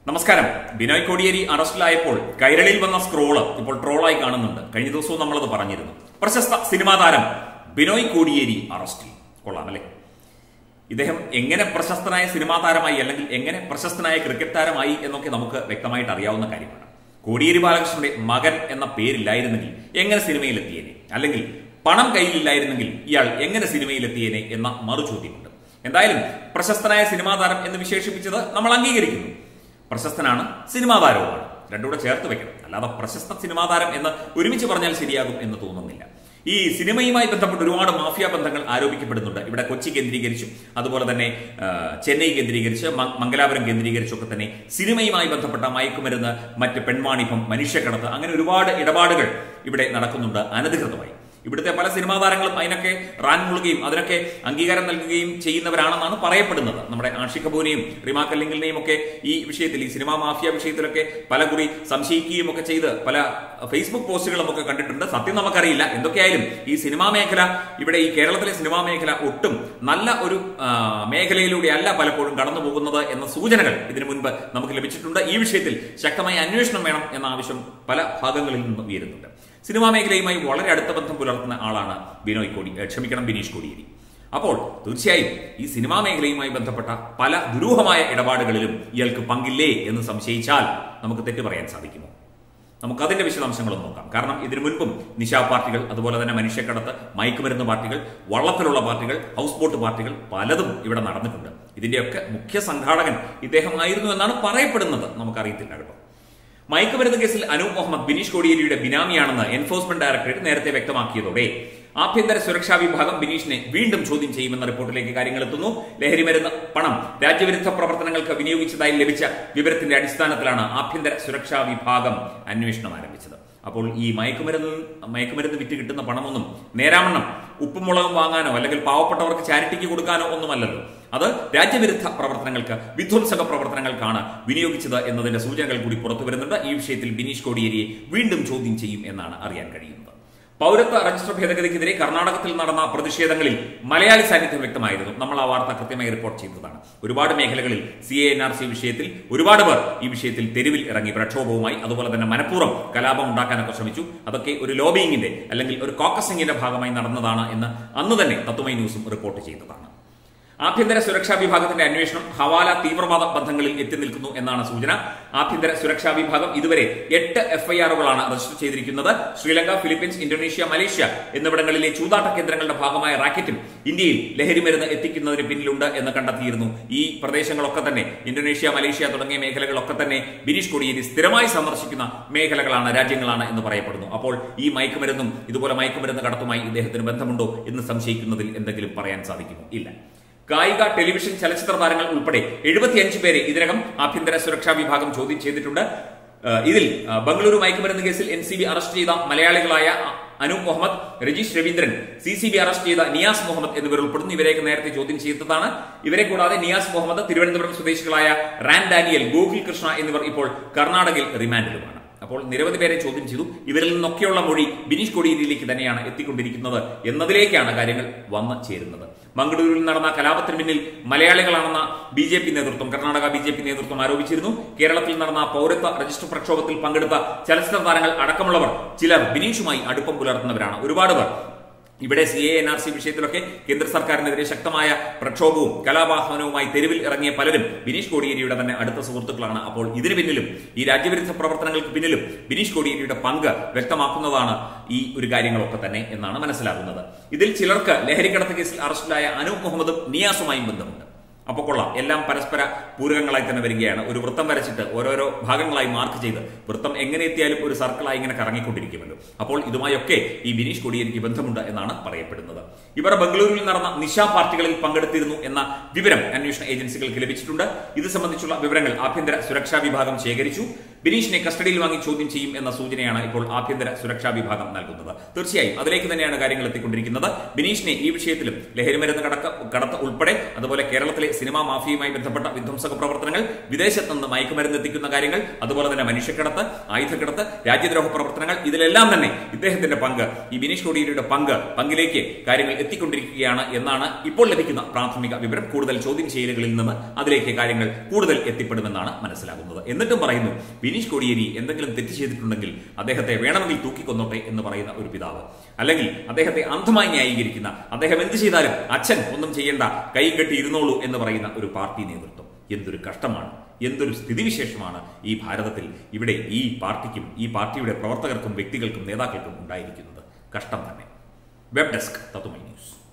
നമസ്കാരം ബിനോയ് കോടിയേരി അറസ്റ്റിലായപ്പോൾ കൈരളിയിൽ വന്ന സ്ക്രോള് ഇപ്പോൾ ട്രോളായി കാണുന്നുണ്ട് കഴിഞ്ഞ ദിവസവും നമ്മളത് പറഞ്ഞിരുന്നു പ്രശസ്ത സിനിമാ താരം ബിനോയ് കോടിയേരി അറസ്റ്റിൽ കൊള്ളാം അല്ലേ ഇദ്ദേഹം എങ്ങനെ പ്രശസ്തനായ സിനിമാ താരമായി അല്ലെങ്കിൽ എങ്ങനെ പ്രശസ്തനായ ക്രിക്കറ്റ് താരമായി എന്നൊക്കെ നമുക്ക് വ്യക്തമായിട്ട് അറിയാവുന്ന കാര്യമാണ് കോടിയേരി ബാലകൃഷ്ണന്റെ മകൻ എന്ന പേരില്ലായിരുന്നെങ്കിൽ എങ്ങനെ സിനിമയിലെത്തിയേനെ അല്ലെങ്കിൽ പണം കയ്യിലില്ലായിരുന്നെങ്കിൽ ഇയാൾ എങ്ങനെ സിനിമയിലെത്തിയേനെ എന്ന മറുചോദ്യമുണ്ട് എന്തായാലും പ്രശസ്തനായ സിനിമാ താരം എന്ന് വിശേഷിപ്പിച്ചത് നമ്മൾ അംഗീകരിക്കുന്നു പ്രശസ്തനാണ് സിനിമാ താരവുമാണ് രണ്ടുകൂടെ ചേർത്ത് വെക്കണം അല്ലാതെ പ്രശസ്ത സിനിമാ താരം എന്ന് ഒരുമിച്ച് പറഞ്ഞാൽ ശരിയാകും എന്ന് തോന്നുന്നില്ല ഈ സിനിമയുമായി ബന്ധപ്പെട്ട് ഒരുപാട് മാഫിയ ബന്ധങ്ങൾ ആരോപിക്കപ്പെടുന്നുണ്ട് ഇവിടെ കൊച്ചി കേന്ദ്രീകരിച്ചും അതുപോലെ തന്നെ ആ, ചെന്നൈ കേന്ദ്രീകരിച്ച് മ- മംഗലാപുരം കേന്ദ്രീകരിച്ചൊക്കെ തന്നെ സിനിമയുമായി ബന്ധപ്പെട്ട മയക്കുമരുന്ന് മറ്റ് പെൺവാണിഭം മനുഷ്യക്കടത്ത് അങ്ങനെ ഒരുപാട് ഇടപാടുകൾ ഇവിടെ നടക്കുന്നുണ്ട് അനധികൃതമായി ഇവിടുത്തെ പല സിനിമാ താരങ്ങളും അതിനൊക്കെ റാൻ മുളുകയും അതിനൊക്കെ അംഗീകാരം നൽകുകയും ചെയ്യുന്നവരാണെന്നാണ് പറയപ്പെടുന്നത് നമ്മുടെ ആഷിഖ് കപൂറിനെയും റിമാ കല്ലിങ്കലിനെയും ഒക്കെ ഈ വിഷയത്തിൽ ഈ സിനിമാ മാഫിയ വിഷയത്തിലൊക്കെ പല കുറി സംശയിക്കുകയും ഒക്കെ ചെയ്ത് പല ഫേസ്ബുക്ക് പോസ്റ്റുകളും ഒക്കെ കണ്ടിട്ടുണ്ട് സത്യം നമുക്കറിയില്ല എന്തൊക്കെയായാലും ഈ സിനിമാ മേഖല ഇവിടെ ഈ കേരളത്തിലെ സിനിമാ മേഖല ഒട്ടും നല്ല ഒരു ആ, മേഖലയിലൂടെ അല്ല പലപ്പോഴും കടന്നു പോകുന്നത് എന്ന സൂചനകൾ ഇതിനു മുൻപ് നമുക്ക് ലഭിച്ചിട്ടുണ്ട് ഈ വിഷയത്തിൽ ശക്തമായ അന്വേഷണം വേണം എന്ന ആവശ്യം പല ഭാഗങ്ങളിൽ നിന്നും ഉയരുന്നുണ്ട് സിനിമാ മേഖലയുമായി വളരെ അടുത്ത ബന്ധം പുലർത്തുന്ന ആളാണ് ബിനോയ് കോടി ഏ, ക്ഷമിക്കണം ബിനീഷ് കോടിയേരി അപ്പോൾ തീർച്ചയായും ഈ സിനിമാ മേഖലയുമായി ബന്ധപ്പെട്ട പല ദുരൂഹമായ ഇടപാടുകളിലും ഇയാൾക്ക് പങ്കില്ലേ എന്ന് സംശയിച്ചാൽ നമുക്ക് തെറ്റ് പറയാൻ സാധിക്കുമോ നമുക്ക് അതിന്റെ വിശദാംശങ്ങളും നോക്കാം കാരണം ഇതിനു മുൻപും നിശാ പാർട്ടികൾ അതുപോലെ തന്നെ മനുഷ്യക്കടത്ത് മയക്കുമരുന്ന് പാർട്ടികൾ വള്ളത്തിലുള്ള പാർട്ടികൾ ഹൗസ് ബോട്ട് പാർട്ടികൾ പലതും ഇവിടെ നടന്നിട്ടുണ്ട് ഇതിന്റെയൊക്കെ മുഖ്യ സംഘാടകൻ ഇദ്ദേഹമായിരുന്നു എന്നാണ് പറയപ്പെടുന്നത് നമുക്കറിയത്തില്ല കേട്ടോ മയക്കുമരുന്ന് കേസിൽ അനൂപ് മുഹമ്മദ് ബിനീഷ് കോടിയേരിയുടെ ബിനാമിയാണെന്ന് എൻഫോഴ്സ്മെന്റ് ഡയറക്ടറേറ്റ് നേരത്തെ വ്യക്തമാക്കിയതോടെ ആഭ്യന്തര സുരക്ഷാ വിഭാഗം ബിനീഷിനെ വീണ്ടും ചോദ്യം ചെയ്യുമെന്ന റിപ്പോർട്ടിലേക്ക് കാര്യങ്ങൾ എത്തുന്നു ലഹരിമരുന്ന് പണം രാജ്യവിരുദ്ധ പ്രവർത്തനങ്ങൾക്ക് വിനിയോഗിച്ചതായി ലഭിച്ച വിവരത്തിന്റെ അടിസ്ഥാനത്തിലാണ് ആഭ്യന്തര സുരക്ഷാ വിഭാഗം അന്വേഷണം ആരംഭിച്ചത് അപ്പോൾ ഈ മയക്കുമരുന്ന് മയക്കുമരുന്ന് വിറ്റ് കിട്ടുന്ന പണമൊന്നും നേരാവണ്ണം ഉപ്പും മുളകും വാങ്ങാനോ അല്ലെങ്കിൽ പാവപ്പെട്ടവർക്ക് ചാരിറ്റിക്ക് കൊടുക്കാനോ ഒന്നുമല്ലല്ലോ അത് രാജ്യവിരുദ്ധ പ്രവർത്തനങ്ങൾക്ക് വിധ്വംസക പ്രവർത്തനങ്ങൾക്കാണ് വിനിയോഗിച്ചത് എന്നതിന്റെ സൂചനകൾ കൂടി പുറത്തു വരുന്നുണ്ട് ഈ വിഷയത്തിൽ ബിനീഷ് കോടിയേരിയെ വീണ്ടും ചോദ്യം ചെയ്യും എന്നാണ് അറിയാൻ കഴിയുന്നത് പൗരത്വ രജിസ്റ്റർ ഭേദഗതിക്കെതിരെ കർണാടകത്തിൽ നടന്ന പ്രതിഷേധങ്ങളിൽ മലയാളി സാന്നിധ്യം വ്യക്തമായിരുന്നു നമ്മൾ ആ വാർത്ത കൃത്യമായി റിപ്പോർട്ട് ചെയ്തതാണ് ഒരുപാട് മേഖലകളിൽ C A N R C വിഷയത്തിൽ ഒരുപാട് പേർ ഈ വിഷയത്തിൽ തെരുവിൽ ഇറങ്ങി പ്രക്ഷോഭവുമായി അതുപോലെ തന്നെ മനഃപൂർവ്വം കലാപം ഉണ്ടാക്കാനൊക്കെ ശ്രമിച്ചു അതൊക്കെ ഒരു ലോബിയിങ്ങിന്റെ അല്ലെങ്കിൽ ഒരു കോക്കസിംഗിന്റെ ഭാഗമായി നടന്നതാണ് എന്ന് അന്ന് തന്നെ തത്വമൈ ന്യൂസും റിപ്പോർട്ട് ചെയ്തതാണ് ആഭ്യന്തര സുരക്ഷാ വിഭാഗത്തിന്റെ അന്വേഷണം ഹവാല തീവ്രവാദ ബന്ധങ്ങളിൽ എത്തി നിൽക്കുന്നു എന്നാണ് സൂചന ആഭ്യന്തര സുരക്ഷാ വിഭാഗം ഇതുവരെ എട്ട് എഫ്ഐആറുകളാണ് രജിസ്റ്റർ ചെയ്തിരിക്കുന്നത് ശ്രീലങ്ക ഫിലിപ്പീൻസ് ഇന്തോനേഷ്യ മലേഷ്യ എന്നിവിടങ്ങളിലെ ചൂതാട്ട കേന്ദ്രങ്ങളുടെ ഭാഗമായ റാക്കറ്റും ഇന്ത്യയിൽ ലഹരി മരുന്ന് എത്തിക്കുന്നതിന് പിന്നിലുണ്ട് എന്ന് കണ്ടെത്തിയിരുന്നു ഈ പ്രദേശങ്ങളൊക്കെ തന്നെ ഇന്തോനേഷ്യ മലേഷ്യ തുടങ്ങിയ മേഖലകളൊക്കെ തന്നെ ബിനീഷ് കോടിയേരി സ്ഥിരമായി സന്ദർശിക്കുന്ന മേഖലകളാണ് രാജ്യങ്ങളാണ് എന്ന് പറയപ്പെടുന്നു അപ്പോൾ ഈ മയക്കുമരുന്നും ഇതുപോലെ മയക്കുമരുന്ന് കടത്തുമായി ഇദ്ദേഹത്തിന് ബന്ധമുണ്ടോ എന്ന് സംശയിക്കുന്നതിൽ എന്തെങ്കിലും പറയാൻ സാധിക്കുമോ ഇല്ല കായിക ടെലിവിഷൻ ചലച്ചിത്ര താരങ്ങൾ ഉൾപ്പെടെ എഴുപത്തിയഞ്ച് പേരെ ഇതിനകം ആഭ്യന്തര സുരക്ഷാ വിഭാഗം ചോദ്യം ചെയ്തിട്ടുണ്ട് ഏഹ് ഇതിൽ ഏഹ് ബംഗളൂരു മയക്കുമരുന്ന് കേസിൽ എൻ സി ബി അറസ്റ്റ് ചെയ്ത മലയാളികളായ Anoop Muhammad Rajeesh Raveendran C C B arrest ചെയ്ത നിയാസ് മുഹമ്മദ് എന്നിവർ ഉൾപ്പെടുന്നു ഇവരെയൊക്കെ നേരത്തെ ചോദ്യം ചെയ്തതാണ് ഇവരെ കൂടാതെ നിയാസ് മുഹമ്മദ് തിരുവനന്തപുരം സ്വദേശികളായ റാൻ ഡാനിയൽ ഗോകുൽ കൃഷ്ണ എന്നിവർ ഇപ്പോൾ കർണാടകയിൽ റിമാൻഡിലുമാണ് അപ്പോൾ നിരവധി പേരെ ചോദ്യം ചെയ്തു ഇവരിൽ നിന്നൊക്കെയുള്ള മൊഴി ബിനീഷ് കോടിയേരിയിലേക്ക് തന്നെയാണ് എത്തിക്കൊണ്ടിരിക്കുന്നത് എന്നതിലേക്കാണ് കാര്യങ്ങൾ വന്നു ചേരുന്നത് മംഗളൂരുവിൽ നടന്ന കലാപത്തിന് പിന്നിൽ മലയാളികളാണെന്ന ബി ജെ പി നേതൃത്വം കർണാടക ബി ജെ പി നേതൃത്വം ആരോപിച്ചിരുന്നു കേരളത്തിൽ നടന്ന പൗരത്വ രജിസ്റ്റർ പ്രക്ഷോഭത്തിൽ പങ്കെടുത്ത ചലച്ചിത്ര താരങ്ങൾ അടക്കമുള്ളവർ ചിലർ ബിനീഷുമായി അടുപ്പം പുലർത്തുന്നവരാണ് ഒരുപാട് പേർ ഇവിടെ C A N R C വിഷയത്തിലൊക്കെ കേന്ദ്ര സർക്കാരിനെതിരെ ശക്തമായ പ്രക്ഷോഭവും കലാപാഹനവുമായി തെരുവിൽ ഇറങ്ങിയ പലരും ബിനീഷ് കോടിയേരിയുടെ തന്നെ അടുത്ത സുഹൃത്തുക്കളാണ് അപ്പോൾ ഇതിന് പിന്നിലും ഈ രാജ്യവിരുദ്ധ പ്രവർത്തനങ്ങൾക്ക് പിന്നിലും ബിനീഷ് കോടിയേരിയുടെ പങ്ക് വ്യക്തമാക്കുന്നതാണ് ഈ ഒരു കാര്യങ്ങളൊക്കെ തന്നെ എന്നാണ് മനസ്സിലാകുന്നത് ഇതിൽ ചിലർക്ക് ലഹരിക്കടത്ത് കേസിൽ അറസ്റ്റിലായ അനൂപ് മുഹമ്മദും നിയാസുമായും ബന്ധമുണ്ട് അപ്പോൾ കൊള്ളാം എല്ലാം പരസ്പര പൂരകങ്ങളായി തന്നെ വരികയാണ് ഒരു വൃത്തം വരച്ചിട്ട് ഓരോരോ ഭാഗങ്ങളായി മാർക്ക് ചെയ്ത് വൃത്തം എങ്ങനെ എത്തിയാലും ഒരു സർക്കിളായി ഇങ്ങനെ കറങ്ങിക്കൊണ്ടിരിക്കുമല്ലോ അപ്പോൾ ഇതുമായൊക്കെ ഈ ബിനീഷ് കോടിയേരിക്ക് ബന്ധമുണ്ട് എന്നാണ് പറയപ്പെടുന്നത് ഇവർ ബംഗളൂരുവിൽ നടന്ന നിശാ പാർട്ടികളിൽ പങ്കെടുത്തിരുന്നു എന്ന വിവരം അന്വേഷണ ഏജൻസികൾക്ക് ലഭിച്ചിട്ടുണ്ട് ഇത് സംബന്ധിച്ചുള്ള വിവരങ്ങൾ ആഭ്യന്തര സുരക്ഷാ വിഭാഗം ശേഖരിച്ചു ബിനീഷിനെ കസ്റ്റഡിയിൽ വാങ്ങി ചോദ്യം ചെയ്യും എന്ന സൂചനയാണ് ഇപ്പോൾ ആഭ്യന്തര സുരക്ഷാ വിഭാഗം നൽകുന്നത് തീർച്ചയായും അതിലേക്ക് തന്നെയാണ് കാര്യങ്ങൾ എത്തിക്കൊണ്ടിരിക്കുന്നത് ബിനീഷിനെ ഈ വിഷയത്തിലും ലഹരിമരുന്ന് കടക്ക കടത്ത് ഉൾപ്പെടെ അതുപോലെ കേരളത്തിലെ സിനിമാ മാഫിയയുമായി ബന്ധപ്പെട്ട വിധ്വംസക പ്രവർത്തനങ്ങൾ വിദേശത്ത് നിന്ന് മയക്കുമരുന്ന് എത്തിക്കുന്ന കാര്യങ്ങൾ അതുപോലെ തന്നെ മനുഷ്യക്കടത്ത് ആയുധക്കടത്ത് രാജ്യദ്രോഹ പ്രവർത്തനങ്ങൾ ഇതിലെല്ലാം തന്നെ ഇദ്ദേഹത്തിന്റെ പങ്ക് ഈ ബിനീഷ് കോടിയേരിയുടെ പങ്ക് പങ്കിലേക്ക് കാര്യങ്ങൾ എത്തിക്കൊണ്ടിരിക്കുകയാണ് എന്നാണ് ഇപ്പോൾ ലഭിക്കുന്ന പ്രാഥമിക വിവരം കൂടുതൽ ചോദ്യം ചെയ്യലുകളിൽ നിന്ന് അതിലേക്ക് കാര്യങ്ങൾ കൂടുതൽ എത്തിപ്പെടുമെന്നാണ് മനസ്സിലാകുന്നത് എന്നിട്ടും പറയുന്നു ബിനീഷ് കോടിയേരി എന്തെങ്കിലും തെറ്റ് ചെയ്തിട്ടുണ്ടെങ്കിൽ അദ്ദേഹത്തെ വേണമെങ്കിൽ തൂക്കിക്കൊന്നോട്ടെ എന്ന് പറയുന്ന ഒരു പിതാവ് അല്ലെങ്കിൽ അദ്ദേഹത്തെ അന്ധമായി ന്യായീകരിക്കുന്ന അദ്ദേഹം എന്ത് ചെയ്താലും അച്ഛൻ ഒന്നും ചെയ്യേണ്ട കൈ കെട്ടി ഇരുന്നോളൂ എന്ന് പറയുന്ന ഒരു പാർട്ടി നേതൃത്വം എന്തൊരു കഷ്ടമാണ് എന്തൊരു സ്ഥിതിവിശേഷമാണ് ഈ ഭാരതത്തിൽ ഇവിടെ ഈ പാർട്ടിക്കും ഈ പാർട്ടിയുടെ പ്രവർത്തകർക്കും വ്യക്തികൾക്കും നേതാക്കൾക്കും ഉണ്ടായിരിക്കുന്നത് കഷ്ടം തന്നെ വെബ് ഡെസ്ക് തത്തുമൈ ന്യൂസ്